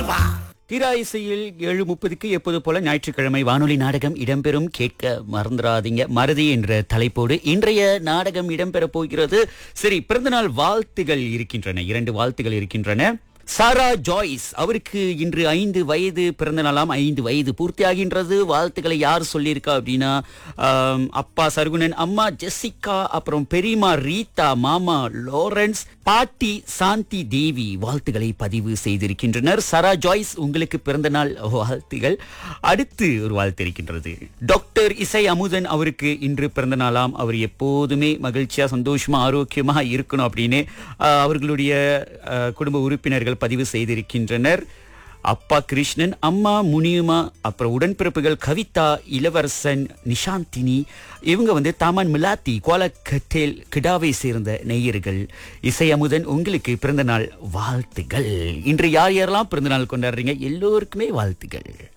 வருவா தீரா இசையில் ஏழு முப்பதுக்கு எப்போது போல ஞாயிற்றுக்கிழமை வானொலி நாடகம் இடம்பெறும் கேட்க மறந்துடாதீங்க மறதி என்ற தலைப்போடு இன்றைய நாடகம் இடம்பெறப் போகிறது சரி பிறந்தநாள் வாழ்த்துகள் இருக்கின்றன இரண்டு வாழ்த்துகள் இருக்கின்றன சாரா ஜாய்ஸ் அவருக்கு இன்று ஐந்து வயது பிறந்த நாளாம் ஐந்து வயது பூர்த்தியாகின்றது வாழ்த்துக்களை யார் சொல்லியிருக்கா அப்படின்னா ஆம், அப்பா சர்குணன் அம்மா ஜெசிகா அப்புறம் பெரியம்மா ரீதா மாமா லாரன்ஸ் பாட்டி சாந்தி தேவி வாழ்த்துக்களை பதிவு செய்திருக்கின்றனர் சரா ஜாய்ஸ் உங்களுக்கு பிறந்த நாள் வாழ்த்துகள் அடுத்து ஒரு வாழ்த்து இருக்கின்றது டாக்டர் இசை அமுதன் அவருக்கு இன்று பிறந்த நாளாம் அவர் எப்போதுமே மகிழ்ச்சியா சந்தோஷமா ஆரோக்கியமா இருக்கணும் அப்படின்னு ஆஹ், அவர்களுடைய ஆஹ், குடும்ப உறுப்பினர்கள் பதிவு செய்திருக்கின்றனர் அப்பா கிருஷ்ணன் அம்மா முனியுமா அப்புறம் உடன்பிறப்புகள் கவிதா இளவரசன் நிஷாந்தினி இவங்க வந்து தாமான் மிலாத்தி கோலக்கட்டேல் கிடாவை சேர்ந்த நேயர்கள் இசை அமுதன் உங்களுக்கு பிறந்த நாள் வாழ்த்துகள் இன்று யார் யாரெல்லாம் பிறந்த நாள் கொண்டாடுறீங்க எல்லோருக்குமே வாழ்த்துகள்